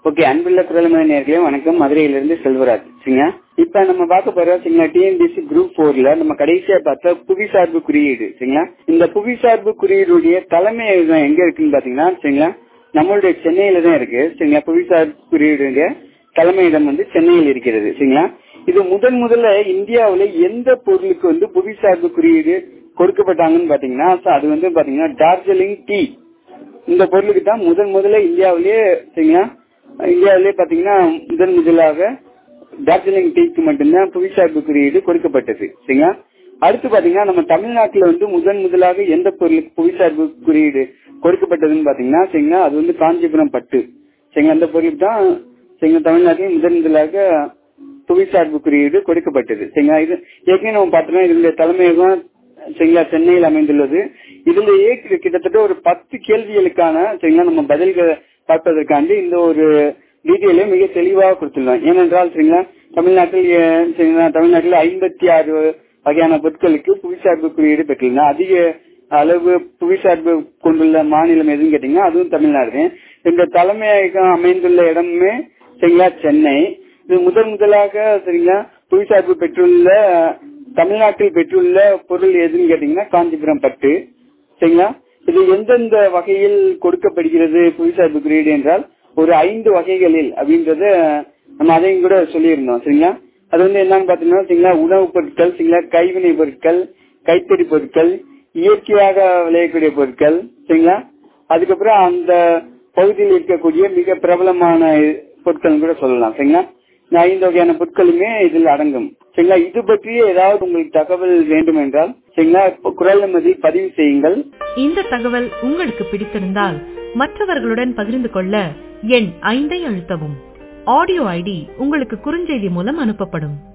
okay அன்புள்ள குரல்மணி நேர்களே வணக்கம் மதுரையிலிருந்து செல்வராஜ் சரிங்க இப்ப நம்ம பார்க்க போறோம் சரிங்களா டிஎன்பிசி குரூப் போர்ல நம்ம கடைசியா பார்த்தா புவிசார்பு குறியீடு சரிங்களா இந்த புவிசார்பு குறியீடுடைய தலைமையகம் எங்க இருக்குன்னு பாத்தீங்கன்னா சரிங்களா நம்மளுடைய சென்னையில தான் இருக்கு சரிங்களா புவிசார்பு குறியீடுங்க தலைமையிடம் வந்து சென்னையில் இருக்கிறது சரிங்களா இது முதன் முதல்ல இந்தியாவுல எந்த பொருளுக்கு வந்து புவிசார்பு குறியீடு கொடுக்கப்பட்டாங்கன்னு பாத்தீங்கன்னா அது வந்து பாத்தீங்கன்னா டார்ஜிலிங் டீ இந்த பொருளுக்கு தான் முதன் முதல்ல இந்தியாவிலேயே சரிங்களா இந்தியாவிலே பாத்தீங்கன்னா முதன் முதலாக டார்ஜிலிங் டீக்கு மட்டும்தான் புவிசார்பு குறியீடு கொடுக்கப்பட்டது சரிங்களா அடுத்து பாத்தீங்கன்னா நம்ம தமிழ்நாட்டுல வந்து முதன் முதலாக எந்த பொருளுக்கு புவிசார்பு குறியீடு கொடுக்கப்பட்டதுன்னு பாத்தீங்கன்னா சரிங்களா அது வந்து காஞ்சிபுரம் பட்டு சரிங்களா அந்த பொருளுக்கு தான் சரிங்களா தமிழ்நாட்டில் முதன் முதலாக புவிசார்பு குறியீடு கொடுக்கப்பட்டது சரிங்களா இது ஏற்கனவே நம்ம பார்த்தோம்னா இதனுடைய தலைமையகம் சரிங்களா சென்னையில் அமைந்துள்ளது இதுலயே கிட்டத்தட்ட ஒரு பத்து கேள்விகளுக்கான சரிங்களா நம்ம பதில்கள் பார்ப்பதற்காண்டி இந்த ஒரு டீட்டெயிலையும் மிக தெளிவாக கொடுத்துள்ளோம் ஏனென்றால் சரிங்களா தமிழ்நாட்டில் சரிங்களா தமிழ்நாட்டில் ஐம்பத்தி ஆறு வகையான பொருட்களுக்கு புவிசார்பு குறியீடு பெற்றுள்ளன அதிக அளவு புவிசார்பு கொண்டுள்ள மாநிலம் எதுன்னு கேட்டீங்கன்னா அதுவும் தமிழ்நாடு இந்த தலைமையகம் அமைந்துள்ள இடமுமே சரிங்களா சென்னை இது முதன் முதலாக சரிங்களா புவிசார்பு பெற்றுள்ள தமிழ்நாட்டில் பெற்றுள்ள பொருள் எதுன்னு கேட்டீங்கன்னா காஞ்சிபுரம் பட்டு சரிங்களா இது எந்தெந்த வகையில் கொடுக்கப்படுகிறது புவிசார்பு குறியீடு என்றால் ஒரு ஐந்து வகைகளில் அப்படின்றத நம்ம அதையும் கூட சொல்லியிருந்தோம் சரிங்களா அது வந்து என்னன்னு பாத்தீங்கன்னா சரிங்களா உணவுப் பொருட்கள் சரிங்களா கைவினை பொருட்கள் கைத்தறி பொருட்கள் இயற்கையாக விளையக்கூடிய பொருட்கள் சரிங்களா அதுக்கப்புறம் அந்த பகுதியில் இருக்கக்கூடிய மிக பிரபலமான பொருட்கள் கூட சொல்லலாம் சரிங்களா இந்த ஐந்து வகையான பொருட்களுமே இதில் அடங்கும் சரிங்களா இது பற்றிய ஏதாவது உங்களுக்கு தகவல் வேண்டும் என்றால் சரிங்களா குரல் நிம்மதி பதிவு செய்யுங்கள் இந்த தகவல் உங்களுக்கு பிடித்திருந்தால் மற்றவர்களுடன் பகிர்ந்து கொள்ள எண் ஐந்தை அழுத்தவும் ஆடியோ ஐடி உங்களுக்கு குறுஞ்செய்தி மூலம் அனுப்பப்படும்